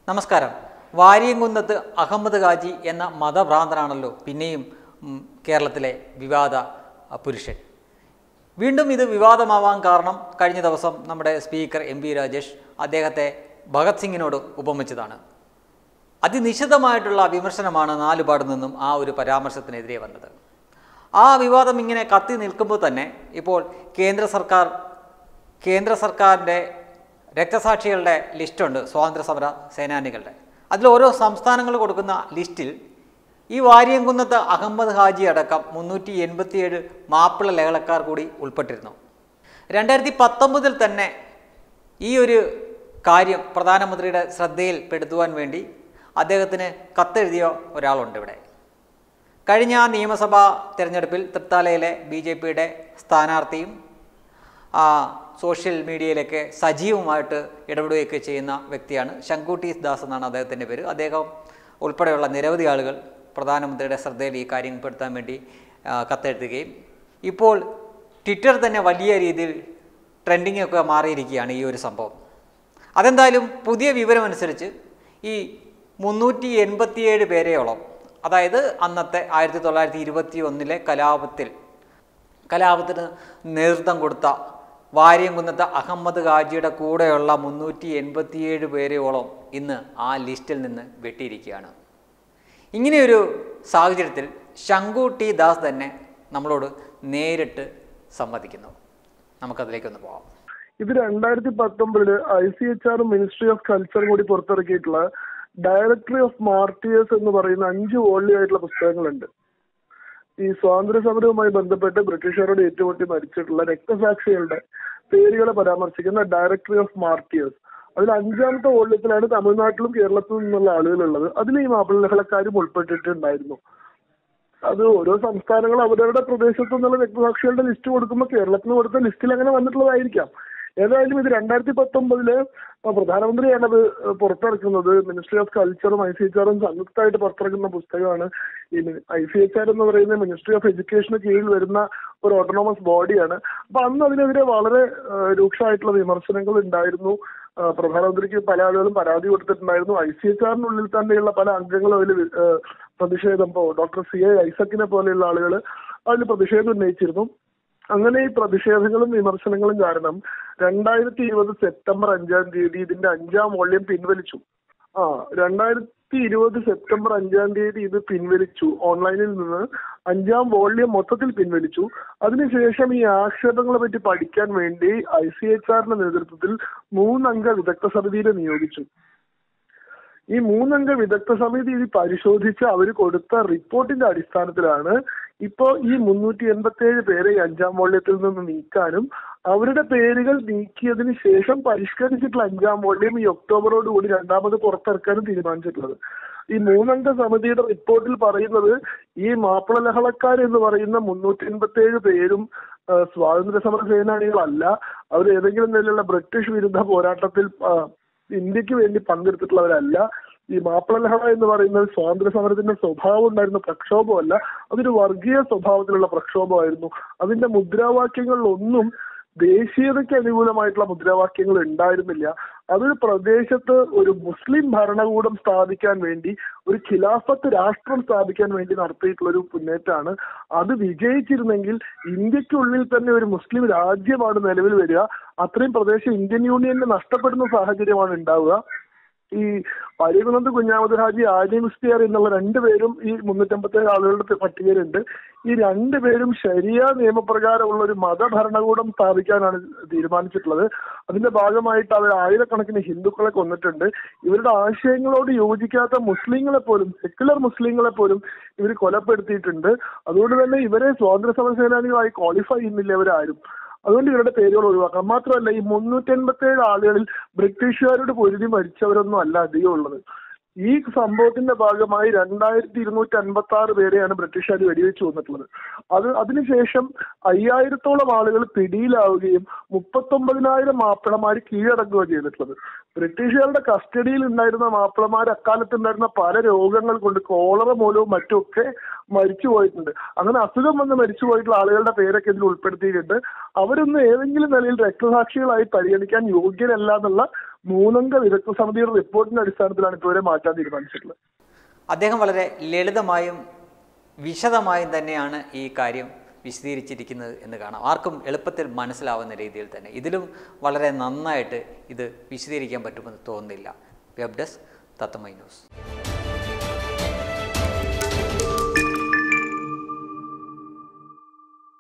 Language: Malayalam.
നമസ്കാരം വാരിയംകുന്നത്ത് അഹമ്മദ് ഖാജി എന്ന മതഭ്രാന്തനാണല്ലോ പിന്നെയും ഉം, കേരളത്തിലെ വിവാദ അ, പുരുഷൻ വീണ്ടും ഇത് വിവാദമാവാൻ കാരണം കഴിഞ്ഞ ദിവസം നമ്മുടെ സ്പീക്കർ എം പി രാജേഷ് അദ്ദേഹത്തെ ഭഗത് സിംഗിനോട് ഉപമിച്ചതാണ് അതിനിശിതമായിട്ടുള്ള വിമർശനമാണ് നാലുപാട് നിന്നും ആ ഒരു പരാമർശത്തിനെതിരെ വന്നത് ആ വിവാദം ഇങ്ങനെ കത്തി നിൽക്കുമ്പോൾ തന്നെ ഇപ്പോൾ കേന്ദ്ര സർക്കാർ കേന്ദ്ര സർക്കാരിൻ്റെ രക്തസാക്ഷികളുടെ ലിസ്റ്റുണ്ട് സ്വാതന്ത്ര്യ സമര സേനാനികളുടെ അതിൽ ഓരോ സംസ്ഥാനങ്ങൾ കൊടുക്കുന്ന ലിസ്റ്റിൽ ഈ വാരിയംകുന്നത്ത് അഹമ്മദ് ഹാജി അടക്കം മുന്നൂറ്റി എൺപത്തിയേഴ് മാപ്പിള ലഹളക്കാർ കൂടി ഉൾപ്പെട്ടിരുന്നു രണ്ടായിരത്തി പത്തൊമ്പതിൽ തന്നെ ഈ ഒരു കാര്യം പ്രധാനമന്ത്രിയുടെ ശ്രദ്ധയിൽപ്പെടുത്തുവാൻ വേണ്ടി അദ്ദേഹത്തിന് കത്തെഴുതിയ ഒരാളുണ്ട് ഇവിടെ കഴിഞ്ഞ നിയമസഭാ തിരഞ്ഞെടുപ്പിൽ തൃത്താലയിലെ ബി ജെ പിയുടെ സ്ഥാനാർത്ഥിയും ആ, സോഷ്യൽ മീഡിയയിലൊക്കെ സജീവമായിട്ട് ഇടപെടുകയൊക്കെ ചെയ്യുന്ന വ്യക്തിയാണ് ശങ്കുട്ടി ദാസ് എന്നാണ് അദ്ദേഹത്തിൻ്റെ പേര് അദ്ദേഹം ഉൾപ്പെടെയുള്ള നിരവധി ആളുകൾ പ്രധാനമന്ത്രിയുടെ ശ്രദ്ധയിൽ ഈ കാര്യം പെടുത്താൻ വേണ്ടി ആ, കത്തെഴുതുകയും ഇപ്പോൾ ട്വിറ്റർ തന്നെ വലിയ രീതിയിൽ ട്രെൻഡിങ് ഒക്കെ മാറിയിരിക്കുകയാണ് ഈ ഒരു സംഭവം അതെന്തായാലും പുതിയ വിവരമനുസരിച്ച് ഈ മുന്നൂറ്റി എൺപത്തിയേഴ് പേരെയോളം അതായത് അന്നത്തെ ആയിരത്തി തൊള്ളായിരത്തി ഇരുപത്തി ഒന്നിലെ കലാപത്തിൽ കലാപത്തിന് നേതൃത്വം കൊടുത്ത വാര്യംകുന്നത്ത് അഹമ്മദ് ഖാജിയുടെ കൂടെയുള്ള മുന്നൂറ്റി എൺപത്തിയേഴ് പേരെയോളം ഇന്ന് ആ ലിസ്റ്റിൽ നിന്ന് വെട്ടിയിരിക്കുകയാണ് ഇങ്ങനെയൊരു സാഹചര്യത്തിൽ ശങ്കു ടി ദാസ് തന്നെ നമ്മളോട് നേരിട്ട് സംവദിക്കുന്നു നമുക്കതിലേക്കൊന്ന് പോകാം ഇത് രണ്ടായിരത്തി പത്തൊമ്പതില് ഐ സി എച്ച് ആറും മിനിസ്ട്രി ഓഫ് കൾച്ചറും കൂടി പുറത്തിറക്കിയിട്ടുള്ള ഡയറക്ടറി ഓഫ് മാർട്ടിയേഴ്സ് എന്ന് പറയുന്ന അഞ്ച് വോള്യം ആയിട്ടുള്ള പുസ്തകങ്ങളുണ്ട് ഈ സ്വാതന്ത്ര്യ സമരവുമായി ബന്ധപ്പെട്ട് ബ്രിട്ടീഷുകാരോട് ഏറ്റുമുട്ടി മരിച്ചിട്ടുള്ള രക്തസാക്ഷികളുടെ പേരുകളെ പരാമർശിക്കുന്ന ഡയറക്ടറി ഓഫ് മാർട്ടിയേഴ്സ് അതിൽ അഞ്ചാമത്തെ വോള്യത്തിലാണ് തമിഴ്നാട്ടിലും കേരളത്തിലും നിന്നുള്ള ആളുകളുള്ളത് അതിൽ ഈ മാപ്പിള ലഹളക്കാരും ഉൾപ്പെട്ടിട്ടുണ്ടായിരുന്നു അത് ഓരോ സംസ്ഥാനങ്ങൾ അവരവരുടെ പ്രദേശത്തു നിന്നുള്ള രക്തസാക്ഷികളുടെ ലിസ്റ്റ് കൊടുക്കുമ്പോൾ കേരളത്തിന് കൊടുത്ത ലിസ്റ്റിൽ അങ്ങനെ വന്നിട്ടുള്ളതായിരിക്കാം ഏതായാലും ഇത് രണ്ടായിരത്തി പത്തൊമ്പതില് പ്രധാനമന്ത്രിയാണ് അത് പുറത്തിറക്കുന്നത് മിനിസ്ട്രി ഓഫ് കൾച്ചറും ഐ സി എച്ച് ആറും സംയുക്തമായിട്ട് പുറത്തിറക്കുന്ന പുസ്തകമാണ് ഈ ഐ സി എച്ച് ആർ എന്ന് പറയുന്ന മിനിസ്ട്രി ഓഫ് എഡ്യൂക്കേഷന് കീഴിൽ വരുന്ന ഒരു ഓട്ടോണോമസ് ബോഡിയാണ് അപ്പൊ അന്ന് അതിനെതിരെ വളരെ ആ, രൂക്ഷമായിട്ടുള്ള വിമർശനങ്ങൾ ഉണ്ടായിരുന്നു ആ, പ്രധാനമന്ത്രിക്ക് പല ആളുകളും പരാതി കൊടുത്തിട്ടുണ്ടായിരുന്നു ഐ സി എച്ച് ആറിനുള്ളിൽ തന്നെയുള്ള പല അംഗങ്ങളും അതിൽ പ്രതിഷേധം ഇപ്പോ ഡോക്ടർ സി എ ഐസക്കിനെ പോലെയുള്ള ആളുകൾ അതിൽ പ്രതിഷേധം ഉന്നയിച്ചിരുന്നു അങ്ങനെ ഈ പ്രതിഷേധങ്ങളും വിമർശനങ്ങളും കാരണം രണ്ടായിരത്തി ഇരുപത് സെപ്റ്റംബർ അഞ്ചാം തീയതി ഇതിന്റെ അഞ്ചാം വോള്യം പിൻവലിച്ചു ആ രണ്ടായിരത്തി ഇരുപത് സെപ്റ്റംബർ അഞ്ചാം തീയതി ഇത് പിൻവലിച്ചു ഓൺലൈനിൽ നിന്ന് അഞ്ചാം വോള്യം മൊത്തത്തിൽ പിൻവലിച്ചു അതിനുശേഷം ഈ ആക്ഷേപങ്ങളെ പറ്റി പഠിക്കാൻ വേണ്ടി ഐ സി എച്ച് ആറിന്റെ നേതൃത്വത്തിൽ മൂന്നംഗ വിദഗ്ധ സമിതിയെ നിയോഗിച്ചു ഈ മൂന്നംഗ വിദഗ്ധ സമിതി ഇത് പരിശോധിച്ച് അവർ കൊടുത്ത റിപ്പോർട്ടിന്റെ അടിസ്ഥാനത്തിലാണ് ഇപ്പോ ഈ മുന്നൂറ്റി എൺപത്തി ഏഴ് പേരെ ഈ അഞ്ചാം വോള്യത്തിൽ നിന്ന് നീക്കാനും അവരുടെ പേരുകൾ നീക്കിയതിന് ശേഷം പരിഷ്കരിച്ചിട്ടുള്ള അഞ്ചാം വോള്യം ഈ ഒക്ടോബറോട് കൂടി രണ്ടാമത് പുറത്തിറക്കാനും തീരുമാനിച്ചിട്ടുള്ളത് ഈ മൂന്നംഗ സമിതിയുടെ റിപ്പോർട്ടിൽ പറയുന്നത് ഈ മാപ്പിള ലഹളക്കാർ എന്ന് പറയുന്ന മുന്നൂറ്റി എൺപത്തി ഏഴ് പേരും ആ, സ്വാതന്ത്ര്യ സമര സേനാനികളല്ല അവർ ഏതെങ്കിലും നിലയിലുള്ള ബ്രിട്ടീഷ് വിരുദ്ധ പോരാട്ടത്തിൽ ആ, ഇന്ത്യക്ക് വേണ്ടി പങ്കെടുത്തിട്ടുള്ളവരല്ല ഈ മാപ്പിള ലഹള എന്ന് പറയുന്നത് സ്വാതന്ത്ര്യ സമരത്തിന്റെ സ്വഭാവം ഉണ്ടായിരുന്ന പ്രക്ഷോഭമല്ല അതൊരു വർഗീയ സ്വഭാവത്തിലുള്ള പ്രക്ഷോഭമായിരുന്നു അതിന്റെ മുദ്രാവാക്യങ്ങളിലൊന്നും ദേശീയതയ്ക്ക് അനുകൂലമായിട്ടുള്ള മുദ്രാവാക്യങ്ങൾ ഉണ്ടായിരുന്നില്ല അതൊരു പ്രദേശത്ത് ഒരു മുസ്ലിം ഭരണകൂടം സ്ഥാപിക്കാൻ വേണ്ടി ഒരു ഖിലാഫത്ത് രാഷ്ട്രം സ്ഥാപിക്കാൻ വേണ്ടി നടത്തിയിട്ടുള്ള ഒരു മുന്നേറ്റമാണ് അത് വിജയിച്ചിരുന്നെങ്കിൽ ഇന്ത്യക്കുള്ളിൽ തന്നെ ഒരു മുസ്ലിം രാജ്യമാണ് നിലവിൽ വരിക അത്രയും പ്രദേശം ഇന്ത്യൻ യൂണിയന് നഷ്ടപ്പെടുന്ന സാഹചര്യമാണ് ഉണ്ടാവുക ഈ പരികുന്നത് കുഞ്ഞാമത് ഹാജി ആര്യ മുസ്തിയാർ എന്നുള്ള രണ്ടുപേരും ഈ മുന്നൂറ്റമ്പത്തേഴ് ആളുകളുടെ പട്ടികയിലുണ്ട് ഈ രണ്ടുപേരും ശരിയ നിയമപ്രകാരമുള്ള ഒരു മതഭരണകൂടം സ്ഥാപിക്കാനാണ് തീരുമാനിച്ചിട്ടുള്ളത് അതിന്റെ ഭാഗമായിട്ട് അവർ ആയിരക്കണക്കിന് ഹിന്ദുക്കളെ കൊന്നിട്ടുണ്ട് ഇവരുടെ ആശയങ്ങളോട് യോജിക്കാത്ത മുസ്ലിങ്ങളെ പോലും സെക്യുലർ മുസ്ലിങ്ങളെ പോലും ഇവർ കൊലപ്പെടുത്തിയിട്ടുണ്ട് അതുകൊണ്ട് തന്നെ ഇവരെ സ്വാതന്ത്ര്യ സമര സേനാനികളായി ക്വാളിഫൈ ചെയ്യുന്നില്ല ഇവരാരും അതുകൊണ്ട് ഇവരുടെ പേരുകൾ ഒഴിവാക്കണം മാത്രമല്ല ഈ മുന്നൂറ്റി എൺപത്തി ഏഴ് ആളുകളിൽ ബ്രിട്ടീഷുകാരോട് പൊരുതി മരിച്ചവരൊന്നും അല്ല അധികം ഉള്ളത് ഈ സംഭവത്തിന്റെ ഭാഗമായി രണ്ടായിരത്തി ഇരുന്നൂറ്റി അൻപത്തി ആറ് പേരെയാണ് ബ്രിട്ടീഷുകാർ വെടിവെച്ച് കൊന്നിട്ടുള്ളത് അത് അതിനുശേഷം അയ്യായിരത്തോളം ആളുകൾ പിടിയിലാവുകയും മുപ്പത്തൊമ്പതിനായിരം മാപ്പിളമാർ കീഴടങ്ങുകയും ചെയ്തിട്ടുള്ളത് ബ്രിട്ടീഷുകാരുടെ കസ്റ്റഡിയിൽ ഉണ്ടായിരുന്ന മാപ്പിളമാർ അക്കാലത്ത് ഉണ്ടായിരുന്ന പല രോഗങ്ങൾ കൊണ്ട് കോളറ മൂലവും മറ്റുമൊക്കെ മരിച്ചു പോയിട്ടുണ്ട് അങ്ങനെ അസുഖം വന്ന് മരിച്ചു പോയിട്ടുള്ള ആളുകളുടെ പേരൊക്കെ ഇതിൽ ഉൾപ്പെടുത്തിയിട്ടുണ്ട് അവരൊന്നും ഏതെങ്കിലും നിലയിൽ രക്തസാക്ഷികളായി പരിഗണിക്കാൻ യോഗ്യരല്ല എന്നുള്ള മൂന്നംഗ വിദഗ്ധ സമിതിയുടെ റിപ്പോർട്ടിന്റെ അടിസ്ഥാനത്തിലാണ് ഇതുവരെ മാറ്റാൻ തീരുമാനിച്ചിട്ടുള്ളത് അദ്ദേഹം വളരെ ലളിതമായും വിശദമായും തന്നെയാണ് ഈ കാര്യം വിശദീകരിച്ചിരിക്കുന്നത് എന്ന് കാണാം ആർക്കും എളുപ്പത്തിൽ മനസ്സിലാവുന്ന രീതിയിൽ തന്നെ ഇതിലും വളരെ നന്നായിട്ട് ഇത് വിശദീകരിക്കാൻ പറ്റുമെന്ന് തോന്നുന്നില്ല വെബ് ഡെസ്ക് തത്തമൈ ന്യൂസ്